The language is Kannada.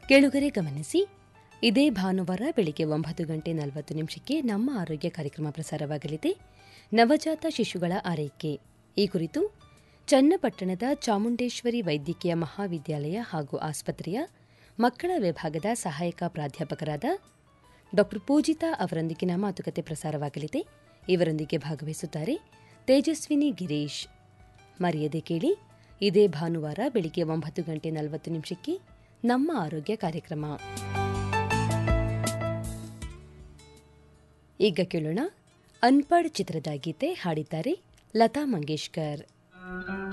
ಕೇಳುಗರೆ ಗಮನಿಸಿ ಇದೇ ಭಾನುವಾರ ಬೆಳಿಗ್ಗೆ ಒಂಬತ್ತು ಗಂಟೆ ನಲವತ್ತು ನಿಮಿಷಕ್ಕೆ ನಮ್ಮ ಆರೋಗ್ಯ ಕಾರ್ಯಕ್ರಮ ಪ್ರಸಾರವಾಗಲಿದೆ ನವಜಾತ ಶಿಶುಗಳ ಆರೈಕೆ ಈ ಕುರಿತು ಚನ್ನಪಟ್ಟಣದ ಚಾಮುಂಡೇಶ್ವರಿ ವೈದ್ಯಕೀಯ ಮಹಾವಿದ್ಯಾಲಯ ಹಾಗೂ ಆಸ್ಪತ್ರೆಯ ಮಕ್ಕಳ ವಿಭಾಗದ ಸಹಾಯಕ ಪ್ರಾಧ್ಯಾಪಕರಾದ ಡಾ ಪೂಜಿತಾ ಅವರೊಂದಿಗಿನ ಮಾತುಕತೆ ಪ್ರಸಾರವಾಗಲಿದೆ ಇವರೊಂದಿಗೆ ಭಾಗವಹಿಸುತ್ತಾರೆ ತೇಜಸ್ವಿನಿ ಗಿರೀಶ್ ಮರೆಯದೆ ಕೇಳಿ ಇದೇ ಭಾನುವಾರ ಬೆಳಿಗ್ಗೆ ಒಂಬತ್ತು ಗಂಟೆ ನಲವತ್ತು ನಿಮಿಷಕ್ಕೆ ನಮ್ಮ ಆರೋಗ್ಯ ಕಾರ್ಯಕ್ರಮ ಈಗ ಕೇಳೋಣ ಅನ್ಪಡ್ ಚಿತ್ರದ ಗೀತೆ ಹಾಡಿದ್ದಾರೆ ಲತಾ ಮಂಗೇಶ್ಕರ್